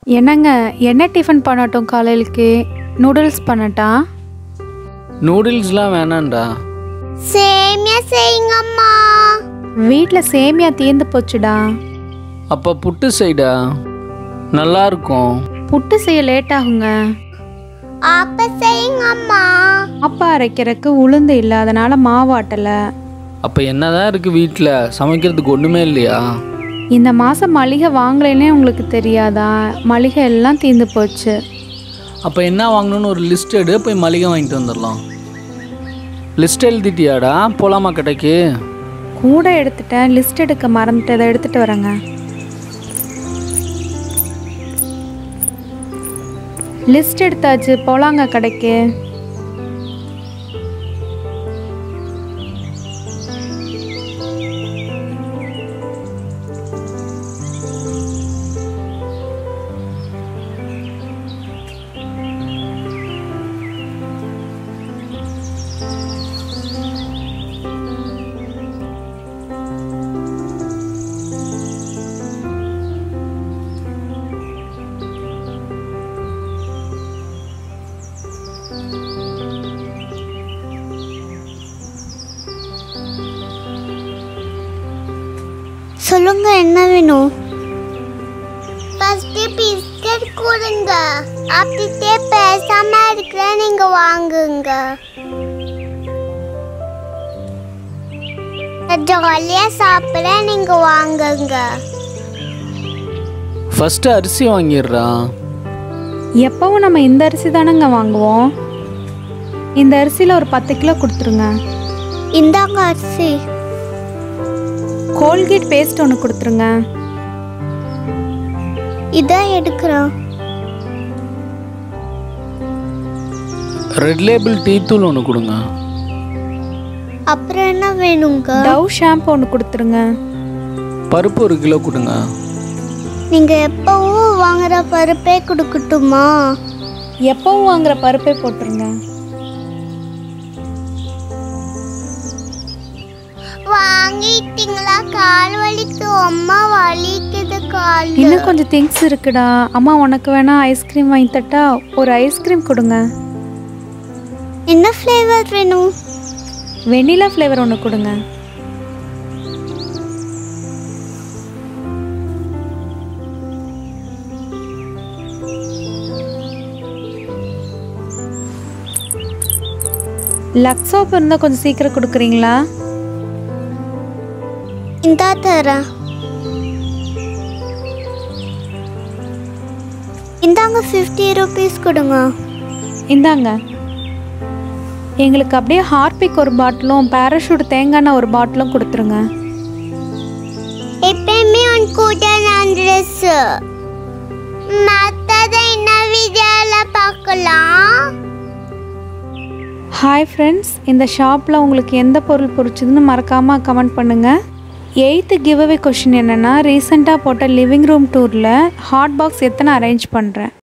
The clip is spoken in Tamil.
என்னங்க என்ன டிஃபன் பண்ணட்டும் காலையிலுக்கு நூடுல்ஸ் பண்ணட்டா நூடுல்ஸ்லாம் வேணாம்டா சேமியா செய்யுங்கம்மா வீட்டில் சேமியா தீர்ந்து போச்சுடா அப்போ புட்டு செய்டா நல்லா இருக்கும் புட்டு செய்ய லேட் ஆகுங்க அப்ப செய்யுங்கம்மா அப்பா அரைக்கிறதுக்கு உளுந்து இல்லை அதனால மாவாட்டலை அப்போ என்னதான் இருக்கு வீட்டில் சமைக்கிறதுக்கு ஒன்றுமே இல்லையா இந்த மாதம் மளிகை வாங்கலைன்னே உங்களுக்கு தெரியாதா மளிகை எல்லாம் தீர்ந்து போச்சு அப்போ என்ன வாங்கணும்னு ஒரு லிஸ்ட் எடு போய் மளிகை வாங்கிட்டு வந்துடலாம் லிஸ்ட் எழுதிட்டியாடா போலாமா கடைக்கு கூட எடுத்துட்டேன் லிஸ்ட் எடுக்க மறந்துட்டு அதை எடுத்துட்டு வரேங்க லிஸ்ட் எடுத்தாச்சு போலாங்க கடைக்கு சொல்லுங்க என்ன வேணும் ஃபர்ஸ்ட் பிஸ்கட் கொடுங்க அப்படியே பேசாம இருக்கிற நீங்க வாங்குங்க ஜாலியா சாப்பிட நீங்க வாங்குங்க ஃபஸ்ட்டு அரிசி வாங்கிடுறா எப்பவும் நம்ம இந்த அரிசி தானேங்க வாங்குவோம் இந்த அரிசியில் ஒரு பத்து கிலோ கொடுத்துருங்க இந்தாங்க அரிசி கோல்கேட் பேஸ்ட் ஒன்று கொடுத்துருங்க இதான் எடுக்கிறோம் ரெட் லேபிள் டீ தூள் ஒன்று கொடுங்க அப்புறம் என்ன வேணுங்க டவ் ஷாம்பு ஒன்று கொடுத்துருங்க பருப்பு ஒரு கிலோ கொடுங்க நீங்க எப்பவும் வாங்குற பருப்பே கொடுக்கட்டுமா எப்பவும் வாங்குற பருப்பே போட்டுருங்க வாங்கிட்டீங்களா கால் வலிக்கு அம்மா வலிக்குது கால் இன்னும் கொஞ்சம் திங்ஸ் இருக்குடா அம்மா உனக்கு வேணா ஐஸ்கிரீம் வாங்கி தட்டா ஒரு ஐஸ்கிரீம் கொடுங்க என்ன ஃப்ளேவர் வேணும் வெண்ணிலா ஃப்ளேவர் ஒன்று கொடுங்க லக்ஸ் சோப் இருந்தால் கொஞ்சம் சீக்கிரம் கொடுக்குறீங்களா இந்தா தரேன் இந்தாங்க ஃபிஃப்டி ருபீஸ் கொடுங்க இந்தாங்க எங்களுக்கு அப்படியே ஹார்பிக் ஒரு பாட்டிலும் பேராஷூட் தேங்காய் ஒரு பாட்டிலும் கொடுத்துருங்க எப்பயுமே உன் கூட நான் ட்ரெஸ் மற்றதை என்ன வீடியோவில் பார்க்கலாம் ஹாய் ஃப்ரெண்ட்ஸ் இந்த ஷாப்பில் உங்களுக்கு எந்த பொருள் பிடிச்சதுன்னு மறக்காமல் கமெண்ட் பண்ணுங்கள் எயித்து கிவ்அவே கொஷின் என்னென்னா ரீசெண்டாக போட்ட லிவிங் ரூம் டூரில் ஹாட் பாக்ஸ் எத்தனை அரேஞ்ச் பண்ணுறேன்